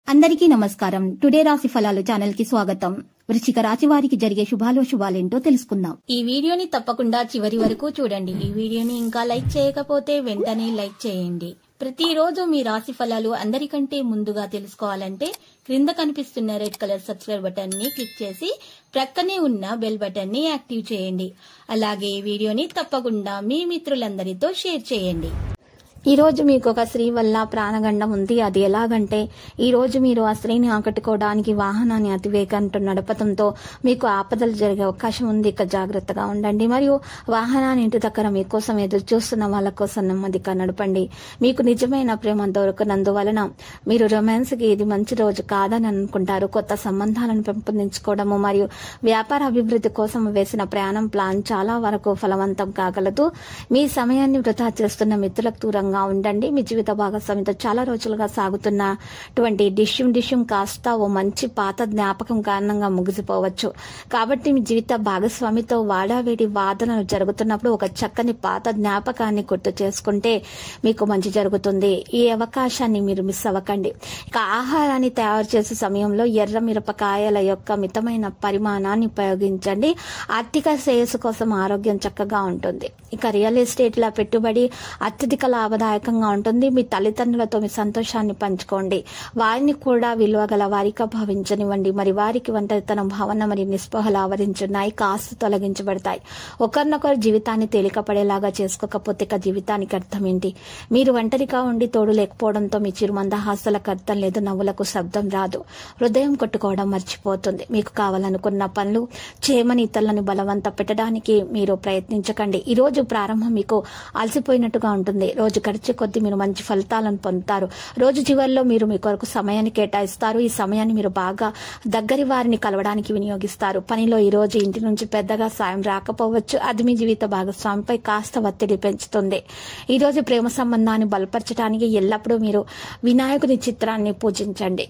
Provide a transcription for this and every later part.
అందరికీ నమస్కారం టుడే రాశి ఫలాలు ఛానల్ కి స్వాగతం వృశ్చిక రాశి వారికి జరిగే శుభాలో శుభాలేంటో తెలుసుకుందాం ఈ వీడియోని తప్పకుండా చివరి వరకు చూడండి ఈ వీడియోని ఇంకా లైక్ చేయకపోతే వెంటనే లైక్ చేయండి ప్రతిరోజు మీ రాశి ఫలాలు అందరికంటే ముందుగా తెలుసుకోవాలంటే క్రింద కనిపిస్తున్న రెడ్ కలర్ సబ్స్క్రైబ్ బటన్ ని క్లిక్ చేసి ప్రక్కనే ఉన్న బెల్ బటన్ ని యాక్టివ్ చేయండి అలాగే ఈ వీడియోని తప్పకుండా మీ మిత్రులందరితో షేర్ చేయండి ఈ రోజు మీకు ఒక స్త్రీ వల్ల ప్రాణగండం ఉంది అది ఎలాగంటే ఈ రోజు మీరు ఆ స్త్రీని ఆకట్టుకోవడానికి వాహనాన్ని అతివేగంతో నడపడంతో మీకు ఆపదలు జరిగే అవకాశం ఉంది ఇక జాగ్రత్తగా ఉండండి మరియు వాహనాన్ని ఇంటి దగ్గర మీకోసం ఎదురు చూస్తున్న వాళ్ళ కోసం నెమ్మదిగా నడపండి మీకు నిజమైన ప్రేమ దొరకనందువలన మీరు రొమాన్స్ కి ఇది మంచి రోజు కాదని అనుకుంటారు కొత్త సంబంధాలను పెంపొందించుకోవడము మరియు వ్యాపార అభివృద్ధి కోసం వేసిన ప్రయాణం ప్లాన్ చాలా వరకు ఫలవంతం కాగలదు మీ సమయాన్ని వృధా చేస్తున్న మిత్రులకు దూరంగా ఉండండి మీ జీవిత భాగస్వామితో చాలా రోజులుగా సాగుతున్నటువంటి డిష్యం డిష్యం కాస్త ఓ మంచి పాత జ్ఞాపకం కారణంగా ముగిసిపోవచ్చు కాబట్టి మీ జీవిత భాగస్వామితో వాడావేడి వాదనలు జరుగుతున్నప్పుడు ఒక చక్కని పాత జ్ఞాపకాన్ని గుర్తు చేసుకుంటే మీకు మంచి జరుగుతుంది ఈ అవకాశాన్ని మీరు మిస్ అవ్వకండి ఇక ఆహారాన్ని తయారు చేసే సమయంలో ఎర్ర మిరపకాయల యొక్క మితమైన పరిమాణాన్ని ఉపయోగించండి ఆర్థిక శ్రేయస్సు కోసం ఆరోగ్యం చక్కగా ఉంటుంది ఇక రియల్ ఎస్టేట్ ల పెట్టుబడి అత్యధిక లాభదాయకంగా ఉంటుంది మీ తల్లిదండ్రులతో మీ సంతోషాన్ని పంచుకోండి వారిని కూడా విలువ గల వారిగా భావించనివ్వండి మరి వారికి ఒంటరితనం భావన మరియు నిస్పృహలు ఆవరించున్నాయి కాస్త తొలగించబడతాయి ఒకరినొకరు జీవితాన్ని తేలికపడేలాగా చేసుకోకపోతే ఇక జీవితానికి అర్థం ఏంటి మీరు ఒంటరిగా ఉండి తోడు లేకపోవడంతో మీ చిరు మందహాసాలకు అర్థం లేదు నవ్వులకు శబ్దం రాదు హృదయం కొట్టుకోవడం మర్చిపోతుంది మీకు కావాలనుకున్న పనులు చేయమని ఇతరులను బలవంత పెట్టడానికి మీరు ప్రయత్నించకండి ఈ రోజు ప్రారంభం మీకు అలసిపోయినట్టుగా ఉంటుంది రోజు గడిచే కొద్దీ మీరు మంచి ఫలితాలను పొందుతారు రోజు చివరిలో మీరు మీ కొరకు సమయాన్ని కేటాయిస్తారు ఈ సమయాన్ని మీరు బాగా దగ్గరి వారిని కలవడానికి వినియోగిస్తారు పనిలో ఈ రోజు ఇంటి నుంచి పెద్దగా సాయం రాకపోవచ్చు అది మీ జీవిత భాగస్వామిపై కాస్త ఒత్తిడి పెంచుతుంది ఈ రోజు ప్రేమ సంబంధాన్ని బలపరచడానికి ఎల్లప్పుడూ మీరు వినాయకుని చిత్రాన్ని పూజించండి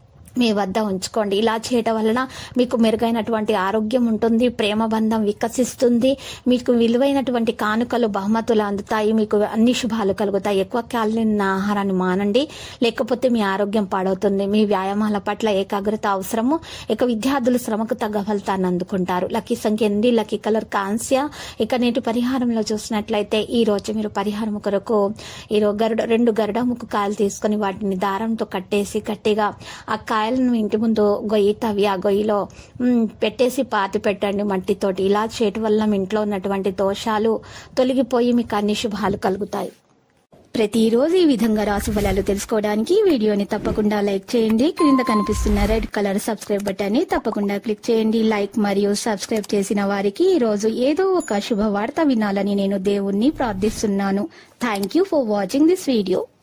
మీ వద్ద ఉంచుకోండి ఇలా చేయటం వలన మీకు మెరుగైనటువంటి ఆరోగ్యం ఉంటుంది ప్రేమ బంధం వికసిస్తుంది మీకు విలువైనటువంటి కానుకలు బహుమతులు అందుతాయి మీకు అన్ని శుభాలు కలుగుతాయి ఎక్కువ క్యాలరీన్ ఆహారాన్ని మానండి లేకపోతే మీ ఆరోగ్యం పాడవుతుంది మీ వ్యాయామాల పట్ల ఏకాగ్రత అవసరము ఇక విద్యార్థులు శ్రమకు తగ్గ ఫలితాన్ని అందుకుంటారు లక్కీ సంఖ్య ఎనిమిది లక్కీ కలర్ కాన్సియా ఇక నేటి పరిహారంలో చూసినట్లయితే ఈ రోజు మీరు పరిహారం కొరకు ఈ రో- గరుడ రెండు గరుడ ముక్కు కాయలు తీసుకొని వాటిని దారంతో కట్టేసి గట్టిగా ఆ కాయలను ఇంటి ముందు గొయ్యి తవ్వి ఆ గొయ్యిలో మ్, పెట్టేసి పాతి పెట్టండి మట్టితోటి ఇలా చేయటం వల్ల మీ ఇంట్లో ఉన్నటువంటి దోషాలు తొలగిపోయి మీకు అన్ని శుభాలు కలుగుతాయి ప్రతిరోజు ఈ విధంగా రాశి ఫలాలు తెలుసుకోవడానికి ఈ వీడియోని తప్పకుండా లైక్ చేయండి క్రింద కనిపిస్తున్న రెడ్ కలర్ సబ్స్క్రైబ్ బటన్ ని తప్పకుండా క్లిక్ చేయండి లైక్ మరియు సబ్స్క్రైబ్ చేసిన వారికి ఈ రోజు ఏదో ఒక శుభవార్త వినాలని నేను దేవుణ్ణి ప్రార్థిస్తున్నాను thank you for watching this video